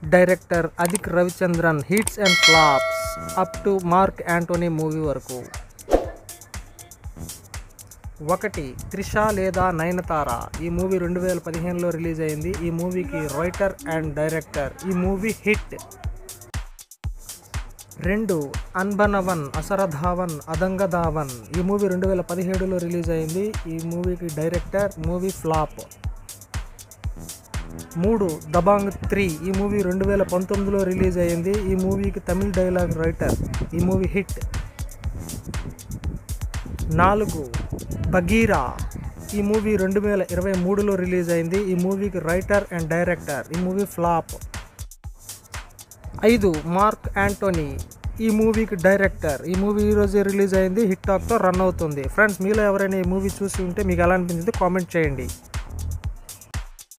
director Adhik Ravichandran hits and flops up to Mark Antony movie వరకు ఒకటి త్రిష లేదా నయనతార ఈ మూవీ రెండు వేల పదిహేనులో రిలీజ్ అయింది ఈ మూవీకి రైటర్ అండ్ డైరెక్టర్ ఈ మూవీ హిట్ రెండు అన్బనవన్ అసరధావన్ అదంగధావన్ ఈ మూవీ రెండు వేల పదిహేడులో రిలీజ్ అయింది ఈ మూవీకి డైరెక్టర్ మూవీ ఫ్లాప్ మూడు దబాంగ్ త్రీ ఈ మూవీ రెండు వేల పంతొమ్మిదిలో రిలీజ్ అయింది ఈ మూవీకి తమిళ్ డైలాగ్ రైటర్ ఈ మూవీ హిట్ నాలుగు బగీరా ఈ మూవీ రెండు వేల ఇరవై మూడులో రిలీజ్ అయింది ఈ మూవీకి రైటర్ అండ్ డైరెక్టర్ ఈ మూవీ ఫ్లాప్ ఐదు మార్క్ యాంటోనీ ఈ మూవీకి డైరెక్టర్ ఈ మూవీ ఈ రోజే రిలీజ్ అయింది హిట్ టాక్తో రన్ అవుతుంది ఫ్రెండ్స్ మీలో ఎవరైనా ఈ మూవీ చూసి ఉంటే మీకు ఎలా అనిపించింది కామెంట్ చేయండి